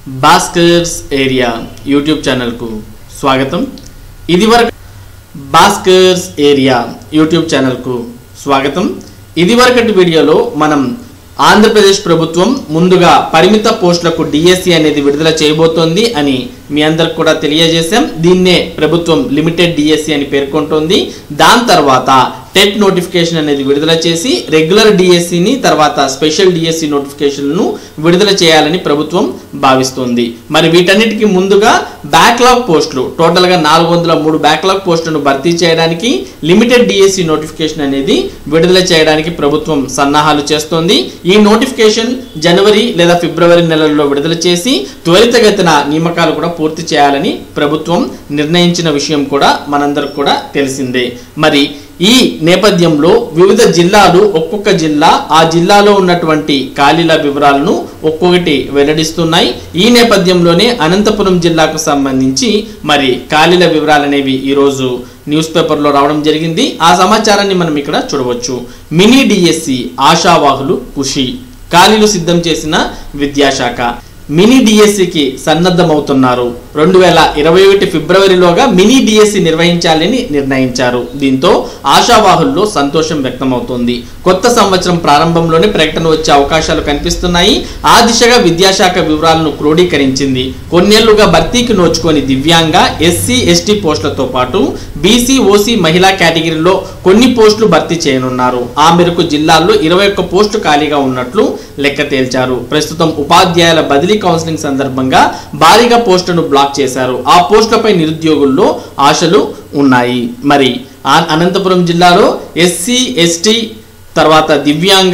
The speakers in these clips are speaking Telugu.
భాస్కర్స్ ఏరియా యూట్యూబ్ ఛానల్కు స్వాగతం ఇదివరకు భాస్కర్స్ ఏరియా యూట్యూబ్ ఛానల్కు స్వాగతం ఇదివరకటి వీడియోలో మనం ఆంధ్రప్రదేశ్ ప్రభుత్వం ముందుగా పరిమిత పోస్టులకు డిఎస్సి అనేది విడుదల చేయబోతోంది అని మీ అందరికి కూడా తెలియజేశాం దీన్నే ప్రభుత్వం లిమిటెడ్ డిఎస్సి అని పేర్కొంటోంది దాని తర్వాత టెట్ నోటిఫికేషన్ అనేది విడుదల చేసి రెగ్యులర్ డిఎస్సిని తర్వాత స్పెషల్ డిఎస్సి నోటిఫికేషన్ను విడుదల చేయాలని ప్రభుత్వం భావిస్తోంది మరి వీటన్నిటికీ ముందుగా బ్యాక్లాగ్ పోస్టులు టోటల్గా నాలుగు వందల మూడు బ్యాక్లాగ్ పోస్టులను భర్తీ చేయడానికి లిమిటెడ్ డిఎస్సి నోటిఫికేషన్ అనేది విడుదల చేయడానికి ప్రభుత్వం సన్నాహాలు చేస్తోంది ఈ నోటిఫికేషన్ జనవరి లేదా ఫిబ్రవరి నెలల్లో విడుదల చేసి త్వరితగతిన నియామకాలు కూడా పూర్తి చేయాలని ప్రభుత్వం నిర్ణయించిన విషయం కూడా మనందరికి కూడా తెలిసిందే మరి ఈ నేపథ్యంలో వివిధ జిల్లాలు ఒక్కొక్క జిల్లా ఆ జిల్లాలో ఉన్నటువంటి ఖాళీల వివరాలను ఒక్కొక్కటి వెల్లడిస్తున్నాయి ఈ నేపథ్యంలోనే అనంతపురం జిల్లాకు సంబంధించి మరి ఖాళీల వివరాలు అనేవి ఈరోజు న్యూస్ పేపర్లో రావడం జరిగింది ఆ సమాచారాన్ని మనం ఇక్కడ చూడవచ్చు మినీ డిఎస్సి ఆశావాహులు ఖుషి ఖాళీలు సిద్ధం చేసిన విద్యాశాఖ మినీ డిఎస్సికి సన్నద్ధమవుతున్నారు రెండు వేల ఇరవై ఒకటి ఫిబ్రవరిలోగా మినీ డిఎస్సి నిర్వహించాలని నిర్ణయించారు దీంతో ఆశావాహుల్లో సంతోషం వ్యక్తమవుతోంది కొత్త సంవత్సరం ప్రారంభంలోనే ప్రకటన వచ్చే అవకాశాలు కనిపిస్తున్నాయి ఆ దిశగా విద్యాశాఖ వివరాలను క్రోడీకరించింది కొన్నేళ్లుగా భర్తీకి నోచుకొని దివ్యాంగ ఎస్సీ ఎస్టీ పోస్టులతో పాటు బీసీ ఓసీ మహిళా కేటగిరీలో కొన్ని పోస్టులు భర్తీ చేయనున్నారు ఆ మేరకు జిల్లాల్లో ఇరవై ఒక్క పోస్టు ఖాళీగా ఉన్నట్లు లెక్క తేల్చారు ప్రస్తుతం ఉపాధ్యాయుల బదిలీ కౌన్సిలింగ్ సందర్భంగా భారీగా పోస్టులను బ్లాక్ చేశారు ఆ పోస్టులపై నిరుద్యోగుల్లో ఆశలు ఉన్నాయి మరి ఆ- అనంతపురం జిల్లాలో ఎస్సీ ఎస్టీ తర్వాత దివ్యాంగ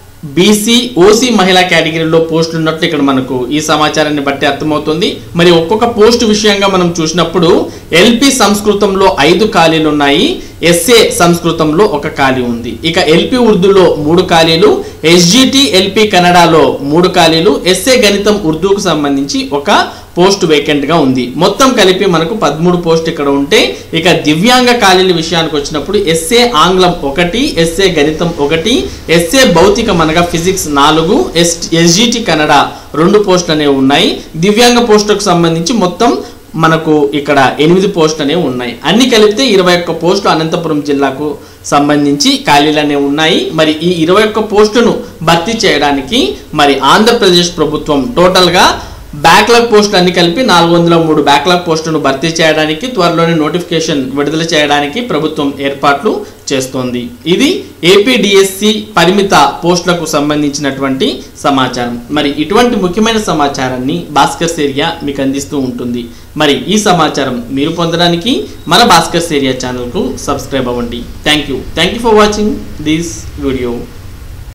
బీసీ ఓసీ మహిళా కేటగిరీలో పోస్టులు ఉన్నట్లు ఇక్కడ మనకు ఈ సమాచారాన్ని బట్టి అర్థమవుతుంది మరి ఒక్కొక్క పోస్ట్ విషయంగా మనం చూసినప్పుడు ఎల్పి సంస్కృతంలో ఐదు ఖాళీలు ఉన్నాయి ఎస్ఏ సంస్కృతంలో ఒక ఖాళీ ఉంది ఇక ఎల్పి ఉర్దూలో మూడు ఖాళీలు ఎస్జిటి ఎల్పి కన్నడలో మూడు ఖాళీలు ఎస్ఏ గణితం ఉర్దూకు సంబంధించి ఒక పోస్ట్ వేకెంట్ గా ఉంది మొత్తం కలిపి మనకు పదమూడు పోస్ట్ ఇక్కడ ఉంటే ఇక దివ్యాంగ ఖాళీల విషయానికి వచ్చినప్పుడు ఎస్ఏ ఆంగ్లం ఒకటి ఎస్ఏ గణితం ఒకటి ఎస్ఏ భౌతికం అనగా ఫిజిక్స్ నాలుగు ఎస్ ఎస్జిటి కన్నడ రెండు పోస్టులు అనేవి ఉన్నాయి దివ్యాంగ పోస్టులకు సంబంధించి మొత్తం మనకు ఇక్కడ ఎనిమిది పోస్టులు అనేవి ఉన్నాయి అన్ని కలిపితే ఇరవై ఒక్క పోస్టులు అనంతపురం జిల్లాకు సంబంధించి ఖాళీలు అనేవి ఉన్నాయి మరి ఈ ఇరవై ఒక్క పోస్టును భర్తీ చేయడానికి మరి ఆంధ్రప్రదేశ్ ప్రభుత్వం టోటల్గా బ్యాక్లాగ్ పోస్టులు అన్ని కలిపి నాలుగు వందల మూడు బ్యాక్లాగ్ పోస్టులను భర్తీ చేయడానికి త్వరలోనే నోటిఫికేషన్ విడుదల చేయడానికి ప్రభుత్వం ఏర్పాట్లు చేస్తోంది ఇది ఏపీడిఎస్సి పరిమిత పోస్టులకు సంబంధించినటువంటి సమాచారం మరి ఇటువంటి ముఖ్యమైన సమాచారాన్ని భాస్కర్ ఏరియా మీకు అందిస్తూ ఉంటుంది మరి ఈ సమాచారం మీరు పొందడానికి మన భాస్కర్ ఏరియా ఛానల్కు సబ్స్క్రైబ్ అవ్వండి thank you thank you for watching this video